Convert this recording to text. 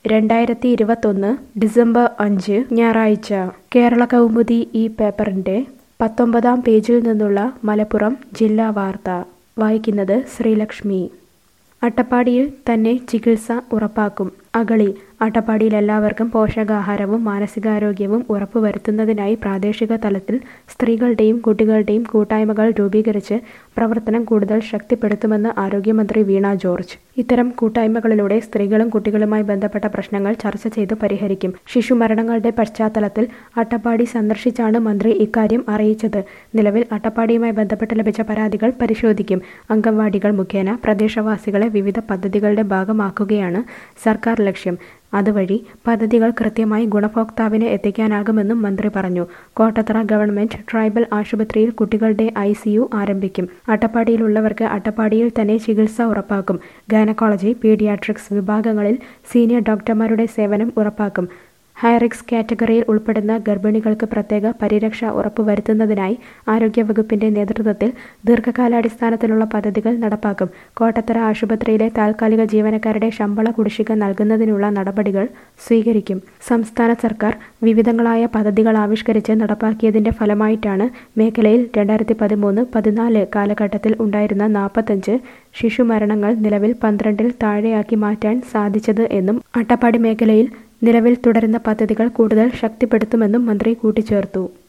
രണ്ടായിരത്തി ഇരുപത്തൊന്ന് ഡിസംബർ അഞ്ച് ഞായറാഴ്ച കേരള കൗമുദി ഈ പേപ്പറിന്റെ പത്തൊമ്പതാം പേജിൽ നിന്നുള്ള മലപ്പുറം ജില്ലാ വാർത്ത വായിക്കുന്നത് ശ്രീലക്ഷ്മി അട്ടപ്പാടിയിൽ തന്നെ ചികിത്സ ഉറപ്പാക്കും അഗളി അട്ടപ്പാടിയിൽ എല്ലാവർക്കും പോഷകാഹാരവും മാനസികാരോഗ്യവും ഉറപ്പുവരുത്തുന്നതിനായി പ്രാദേശിക തലത്തിൽ സ്ത്രീകളുടെയും കുട്ടികളുടെയും കൂട്ടായ്മകൾ രൂപീകരിച്ച് പ്രവർത്തനം കൂടുതൽ ശക്തിപ്പെടുത്തുമെന്ന് ആരോഗ്യമന്ത്രി വീണ ജോർജ് ഇത്തരം കൂട്ടായ്മകളിലൂടെ സ്ത്രീകളും കുട്ടികളുമായി ബന്ധപ്പെട്ട പ്രശ്നങ്ങൾ ചർച്ച ചെയ്ത് പരിഹരിക്കും ശിശുമരണങ്ങളുടെ പശ്ചാത്തലത്തിൽ അട്ടപ്പാടി സന്ദർശിച്ചാണ് മന്ത്രി ഇക്കാര്യം അറിയിച്ചത് നിലവിൽ അട്ടപ്പാടിയുമായി ബന്ധപ്പെട്ട് ലഭിച്ച പരാതികൾ പരിശോധിക്കും അംഗൻവാടികൾ മുഖേന പ്രദേശവാസികളെ വിവിധ പദ്ധതികളുടെ ഭാഗമാക്കുകയാണ് സർക്കാർ ലക്ഷ്യം അതുവഴി പദ്ധതികൾ കൃത്യമായി ഗുണഭോക്താവിന് എത്തിക്കാനാകുമെന്നും മന്ത്രി പറഞ്ഞു കോട്ടത്തറ ഗവൺമെന്റ് ട്രൈബൽ ആശുപത്രിയിൽ കുട്ടികളുടെ ഐ ആരംഭിക്കും അട്ടപ്പാടിയിലുള്ളവർക്ക് അട്ടപ്പാടിയിൽ തന്നെ ചികിത്സ ഉറപ്പാക്കും ഗൈനക്കോളജി പീഡിയാട്രിക്സ് വിഭാഗങ്ങളിൽ സീനിയർ ഡോക്ടർമാരുടെ സേവനം ഉറപ്പാക്കും ഹൈറിക്സ് കാറ്റഗറിയിൽ ഉൾപ്പെടുന്ന ഗർഭിണികൾക്ക് പ്രത്യേക പരിരക്ഷ ഉറപ്പുവരുത്തുന്നതിനായി ആരോഗ്യവകുപ്പിന്റെ നേതൃത്വത്തിൽ ദീർഘകാലാടിസ്ഥാനത്തിലുള്ള പദ്ധതികൾ നടപ്പാക്കും കോട്ടത്തറ ആശുപത്രിയിലെ താൽക്കാലിക ജീവനക്കാരുടെ ശമ്പള കുടിശ്ശിക നൽകുന്നതിനുള്ള നടപടികൾ സ്വീകരിക്കും സംസ്ഥാന സർക്കാർ വിവിധങ്ങളായ പദ്ധതികൾ ആവിഷ്കരിച്ച് നടപ്പാക്കിയതിന്റെ ഫലമായിട്ടാണ് മേഖലയിൽ രണ്ടായിരത്തി പതിമൂന്ന് പതിനാല് കാലഘട്ടത്തിൽ ഉണ്ടായിരുന്ന നാൽപ്പത്തഞ്ച് ശിശുമരണങ്ങൾ നിലവിൽ പന്ത്രണ്ടിൽ താഴെയാക്കി മാറ്റാൻ സാധിച്ചത് എന്നും അട്ടപ്പാടി മേഖലയിൽ നിലവിൽ തുടരുന്ന പദ്ധതികൾ കൂടുതൽ ശക്തിപ്പെടുത്തുമെന്നും മന്ത്രി കൂട്ടിച്ചേർത്തു